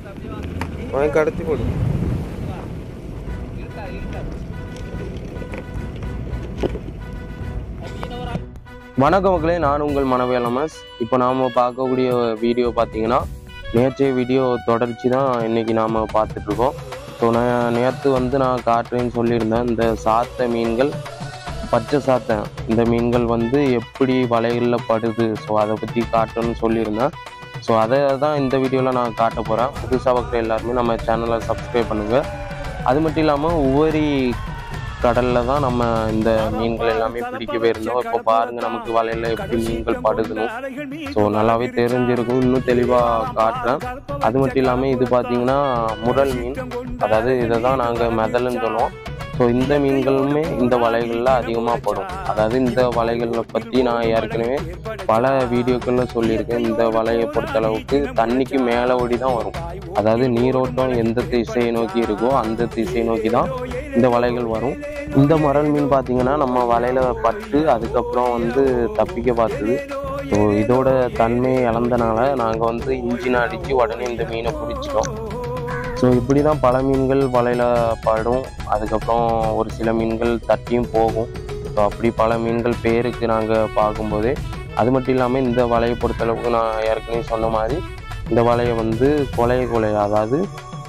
அவன் கடத்தி போடு வணக்கம் மக்களே நான் உங்கள் மனவேல் அமஸ் இப்போ நாம் பார்க்கக்கூடிய வீடியோ பார்த்தீங்கன்னா நேற்றைய வீடியோ தொடர்ச்சி தான் இன்னைக்கு நாம் பார்த்துட்ருக்கோம் ஸோ நான் நேற்று வந்து நான் காட்டுறேன்னு சொல்லியிருந்தேன் இந்த சாத்த மீன்கள் பச்சை சாத்தை இந்த மீன்கள் வந்து எப்படி வலைகளில் படுது ஸோ அதை பற்றி காட்டணும்னு சொல்லியிருந்தேன் ஸோ அதை தான் இந்த வீடியோவில் நான் காட்ட போகிறேன் புதுசாக பார்க்குற எல்லாருமே நம்ம சேனலை சப்ஸ்கிரைப் பண்ணுங்கள் அது மட்டும் இல்லாமல் உவரி கடலில் தான் நம்ம இந்த மீன்கள் எல்லாமே பிடிக்க போயிருந்தோம் இப்போ பாருங்கள் நமக்கு வலையில் எப்படி மீன்கள் படுக்கணும் ஸோ நல்லாவே தெரிஞ்சிருக்கும் இன்னும் தெளிவாக காட்டுறேன் அது மட்டும் இல்லாமல் இது பார்த்தீங்கன்னா முரல் மீன் அதாவது இதை தான் நாங்கள் மெதல்னு சொல்லுவோம் ஸோ இந்த மீன்களுமே இந்த வலைகளில் அதிகமாக படும் அதாவது இந்த வலைகளை பற்றி நான் ஏற்கனவே பல வீடியோக்களில் சொல்லியிருக்கேன் இந்த வலையை பொறுத்தளவுக்கு தண்ணிக்கு மேலே ஓடி தான் வரும் அதாவது நீரோட்டம் எந்த திசையை நோக்கி இருக்கோ அந்த திசையை நோக்கி தான் இந்த வலைகள் வரும் இந்த மரல் மீன் பார்த்தீங்கன்னா நம்ம வலையில் பட்டு அதுக்கப்புறம் வந்து தப்பிக்க பார்த்தது ஸோ இதோட தன்மையை இழந்தனால நாங்கள் வந்து இன்ஜின் அடித்து உடனே இந்த மீனை பிடிச்சிட்டோம் ஸோ இப்படி தான் பல மீன்கள் வலையில் படும் அதுக்கப்புறம் ஒரு சில மீன்கள் தட்டியும் போகும் ஸோ அப்படி பல மீன்கள் பேருக்கு நாங்கள் பார்க்கும்போதே அது மட்டும் இல்லாமல் இந்த வலையை பொறுத்தளவுக்கு நான் ஏற்கனவே சொன்ன மாதிரி இந்த வலையை வந்து கொலைய கொலைய அதாவது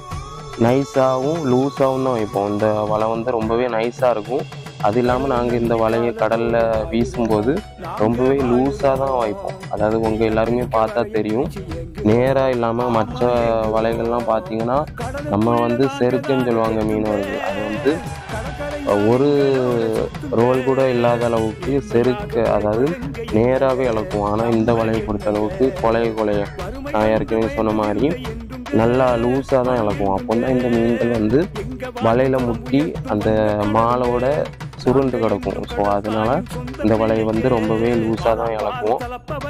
நைஸாகவும் லூஸாகவும் தான் வைப்போம் இந்த வலை வந்து ரொம்பவே நைஸாக இருக்கும் அது இல்லாமல் நாங்கள் இந்த வலையை கடலில் வீசும்போது ரொம்பவே லூஸாக தான் வைப்போம் அதாவது உங்கள் எல்லாருமே பார்த்தா தெரியும் நேராக இல்லாமல் மற்ற வலைகள்லாம் பார்த்தீங்கன்னா நம்ம வந்து செருக்குன்னு சொல்லுவாங்க மீனவர்கள் அது வந்து ஒரு ரோல் கூட இல்லாத அளவுக்கு செருக்கு அதாவது நேராகவே இழக்கும் ஆனால் இந்த வலையை பொறுத்த அளவுக்கு கொலைய கொலைய நான் ஏற்கனவே சொன்ன மாதிரி நல்லா லூஸாக தான் இழக்கும் அப்போ தான் இந்த மீன்கள் வந்து வலையில் முட்டி அந்த மாலோட சுருண்டு கிடக்கும் ஸோ அதனால இந்த வலையை வந்து ரொம்பவே லூஸாக தான் இழக்குவோம்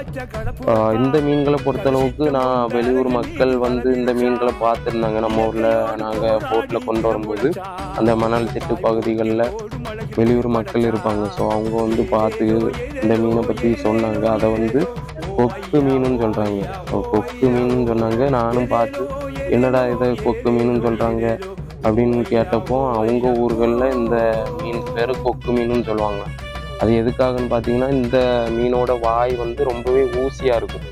ஆஹ் இந்த மீன்களை பொறுத்தளவுக்கு நான் வெளியூர் மக்கள் வந்து இந்த மீன்களை பார்த்துருந்தாங்க நம்ம ஊரில் நாங்கள் போட்டில் கொண்டு வரும்போது அந்த மணல் திட்டு பகுதிகளில் வெளியூர் மக்கள் இருப்பாங்க ஸோ அவங்க வந்து பார்த்து இந்த மீனை பற்றி சொன்னாங்க அதை வந்து கொக்கு மீனுன்னு சொல்கிறாங்க ஸோ கொக்கு மீனுன்னு சொன்னாங்க நானும் பார்த்து என்னடா இதை கொக்கு மீனுன்னு சொல்கிறாங்க அப்படின்னு கேட்டப்போ அவங்க ஊர்களில் இந்த மீன் பேர் கொக்கு மீனுன்னு சொல்லுவாங்க அது எதுக்காகன்னு பார்த்தீங்கன்னா இந்த மீனோட வாய் வந்து ரொம்பவே ஊசியாக இருக்கும்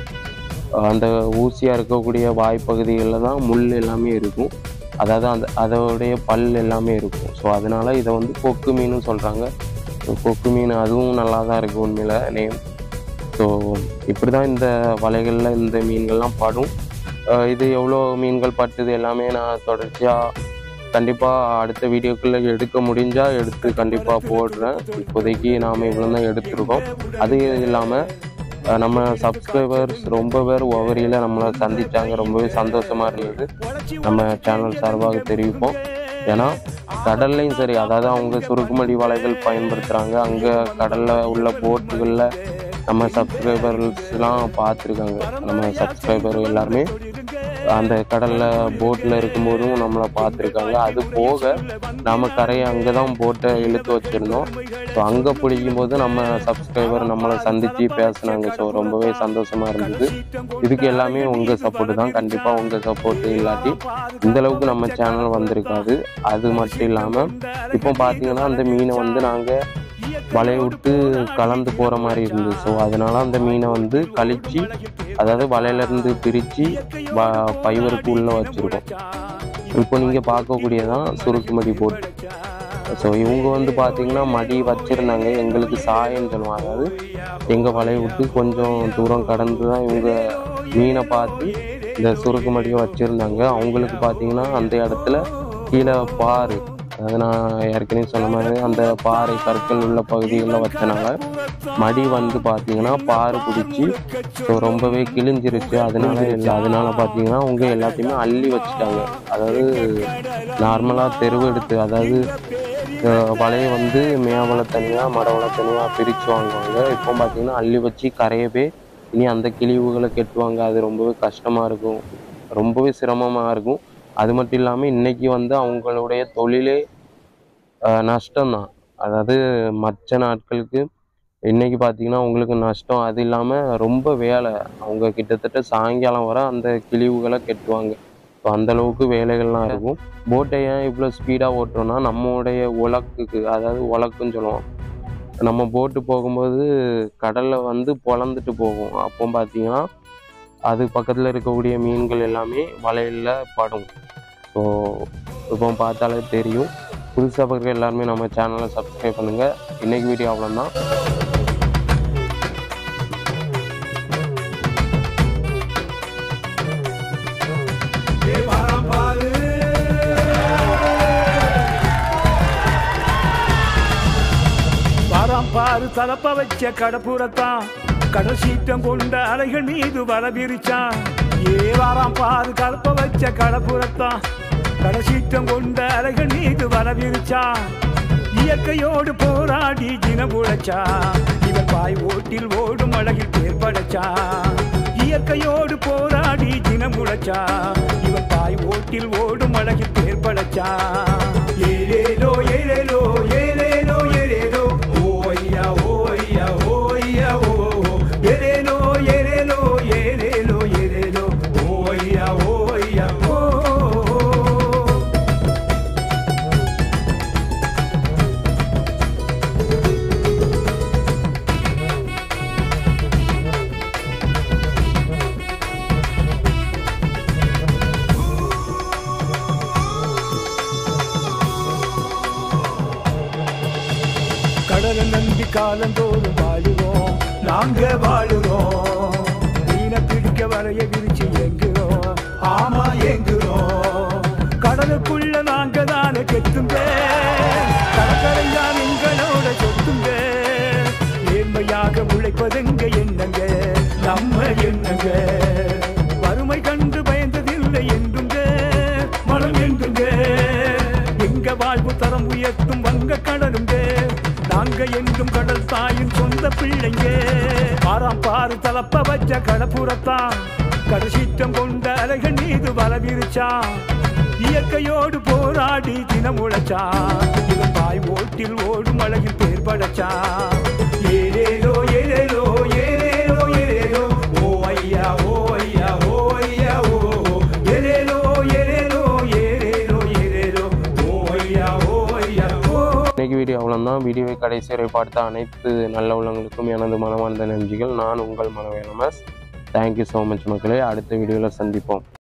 அந்த ஊசியாக இருக்கக்கூடிய வாய் பகுதிகளில் தான் முள் எல்லாமே இருக்கும் அதாவது அந்த அதோடைய பல் எல்லாமே இருக்கும் ஸோ அதனால இதை வந்து கொக்கு மீனும் சொல்கிறாங்க கொக்கு மீன் அதுவும் நல்லா தான் இருக்குது உண்மையில் நேம் ஸோ இப்படி தான் இந்த வலைகளில் இந்த மீன்கள்லாம் படும் அஹ் இது எவ்வளோ மீன்கள் பட்டுது எல்லாமே நான் தொடர்ச்சியாக கண்டிப்பாக அடுத்த வீடியோக்குள்ளே எடுக்க முடிஞ்சால் எடுத்து கண்டிப்பாக போடுறேன் இப்போதைக்கு நாம் இவ்வளோ தான் எடுத்திருக்கோம் அது இல்லாமல் அஹ் நம்ம சப்ஸ்கிரைபர்ஸ் ரொம்ப பேர் ஒவ்வொரியில் நம்மளை சந்தித்தாங்க ரொம்பவே சந்தோஷமாக இருந்தது நம்ம சேனல் சார்பாக தெரிவிப்போம் ஏன்னா கடல்லையும் சரி அதாவது அவங்க சுருக்குமடி வலைகள் பயன்படுத்துகிறாங்க அங்கே கடலில் உள்ள போட்டுகளில் நம்ம சப்ஸ்கிரைபர்ஸ்லாம் பார்த்துருக்காங்க நம்ம சப்ஸ்கிரைபர் எல்லாருமே அந்த கடலில் போட்டில் இருக்கும்போதும் நம்மளை பார்த்துருக்காங்க அது போக நம்ம கரையை அங்கே தான் போட்டை இழுத்து வச்சுருந்தோம் ஸோ அங்கே பிடிக்கும் போது நம்ம சப்ஸ்கிரைபர் நம்மளை சந்தித்து பேசுனாங்க ஸோ ரொம்பவே சந்தோஷமாக இருந்தது இதுக்கு எல்லாமே உங்கள் சப்போர்ட்டு தான் கண்டிப்பாக உங்கள் சப்போர்ட்டு இல்லாட்டி இந்த அளவுக்கு நம்ம சேனல் வந்திருக்காது அது மட்டும் இல்லாமல் இப்போ பார்த்தீங்கன்னா அந்த மீனை வந்து நாங்கள் வலையை விட்டு கலந்து போகிற மாதிரி இருந்தது ஸோ அதனால அந்த மீனை வந்து கழிச்சு அதாவது வலையிலேருந்து பிரித்து வ பைவருக்கு உள்ளே வச்சுருக்கோம் இப்போ நீங்கள் பார்க்கக்கூடியதான் சுருக்குமடி போட் ஸோ இவங்க வந்து பார்த்தீங்கன்னா மடி வச்சுருந்தாங்க எங்களுக்கு சாயம்னு சொல்லுவாங்க அதாவது எங்கள் வலையை விட்டு கொஞ்சம் தூரம் கடந்து தான் இவங்க மீனை பார்த்து இந்த சுருக்கு மடியை வச்சுருந்தாங்க அவங்களுக்கு பார்த்தீங்கன்னா அந்த இடத்துல கீழே பாரு அதாவது நான் ஏற்கனவே சொன்ன மாதிரி அந்த பாறை கற்கள் உள்ள பகுதிகளில் வச்சனால மடி வந்து பார்த்தீங்கன்னா பாறை பிடிச்சி ஸோ ரொம்பவே கிழிஞ்சிருச்சு அதனால இல்லை அதனால பார்த்தீங்கன்னா அவங்க எல்லாத்தையுமே அள்ளி வச்சுட்டாங்க அதாவது நார்மலாக தெருவெடுத்து அதாவது அஹ், வலையை வந்து மேவலை தனியாக மடவலை தனியாக பிரித்து வாங்குவாங்க இப்போ பார்த்தீங்கன்னா அள்ளி வச்சு கரையவே இனி அந்த கிழிவுகளை கெட்டுவாங்க அது ரொம்பவே கஷ்டமாக இருக்கும் ரொம்பவே சிரமமாக இருக்கும் அது மட்டும் இல்லாமல் இன்னைக்கு வந்து அவங்களுடைய தொழிலே அஹ், நஷ்டம்தான் அதாவது மற்ற நாட்களுக்கு இன்னைக்கு பார்த்தீங்கன்னா உங்களுக்கு நஷ்டம் அது இல்லாமல் ரொம்ப வேலை அவங்க கிட்டத்தட்ட சாயங்காலம் வரை அந்த கிழிவுகளை கெட்டுவாங்க ஸோ அந்த அளவுக்கு வேலைகள்லாம் இருக்கும் போட்டை ஏன் இவ்வளோ ஸ்பீடாக ஓட்டுறோம்னா நம்மளுடைய உலக்குக்கு அதாவது உலக்குன்னு சொல்லுவோம் நம்ம போட்டு போகும்போது கடலில் வந்து பொழந்துட்டு போகும் அப்போ பார்த்தீங்கன்னா அது பக்கத்தில் இருக்கக்கூடிய மீன்கள் எல்லாமே வலையில் படும் ஸோ இப்போ பார்த்தாலே தெரியும் புதுசாக பார்க்குற எல்லாருமே நம்ம சேனலை சப்ஸ்கிரைப் பண்ணுங்கள் இன்றைக்கி வீடியோ அவ்வளோதான் வாராம் பாரு தலப்ப வச்ச கடப்புறத்தான் கடல் சீற்றம் கொண்ட அலைகள் மீது வல விரிச்சான் ஏ வாராம் பாரு கலப்ப வச்ச கடப்புறத்தான் கடல் சீற்றம் கொண்ட அலைகள் மீது வல விரிச்சான் இயற்கையோடு போராடி தினம் உழைச்சா இவன் பாய் ஓட்டில் ஓடும் அழகில் பேர் படைச்சா இயற்கையோடு போராடி தினம் உழைச்சா இவன் பாய் ஓட்டில் ஓடும் அழகில் பேர் படைச்சா ஏலேலோ ஏலேலோ ஏலேலோ ஏலேலோ ஓய்யா ஓய்யா ஓய்யா ஓ ஏலேலோ ஏலேலோ ஏலேலோ ஏலேலோ ஓய்யா ஓய்யா ஓ கடலை நம்பி காலந்தோறும் வாழுவோம் நாங்க வாழுறோம் மீனை பிடிக்க வரைய விரிச்சு எங்குறோம் ஆமா எங்குறோம் கடலுக்குள்ள நாங்க தானே கெத்துங்க கடற்கரை தான் எங்களோட சொத்துங்க நேர்மையாக உழைப்பதெங்க என்னங்க நம்ம என்னங்க வறுமை கண்டு பயந்ததில்லை என்றுங்க மனம் என்றுங்க எங்க வாழ்வு தரம் உயர்த்தும் வங்க கடலுங்க நாங்க என்றும் கடல் தாயின் சொந்த பிள்ளைங்க பாராம் பாரு தலப்ப வச்ச கடப்புறத்தான் கடைசீற்றம் கொண்ட அலைகள் மீது வலவிருச்சான் இயற்கையோடு போராடி தினம் உழைச்சான் இவன் பாய் ஓட்டில் ஓடும் அழகில் பேர் படைச்சான் ஏலேலோ ஏலேலோ ஏலேலோ ஏலேலோ ஓ ஐயா ஓ ஐயா ஓ ஐயா ஓ ஏலேலோ ஏலேலோ ஏலேலோ ஏலேலோ ஓ ஐயா ஓ ஐயா ஓ இன்னைக்கு வீடியோ அவ்வளோதான் வீடியோவை கடைசி வரை பார்த்த அனைத்து நல்ல உள்ளங்களுக்கும் எனது மனமார்ந்த நன்றிகள் நான் உங்கள் மனவேலமஸ் தேங்க்யூ ஸோ மச் மக்களே அடுத்த வீடியோவில் சந்திப்போம்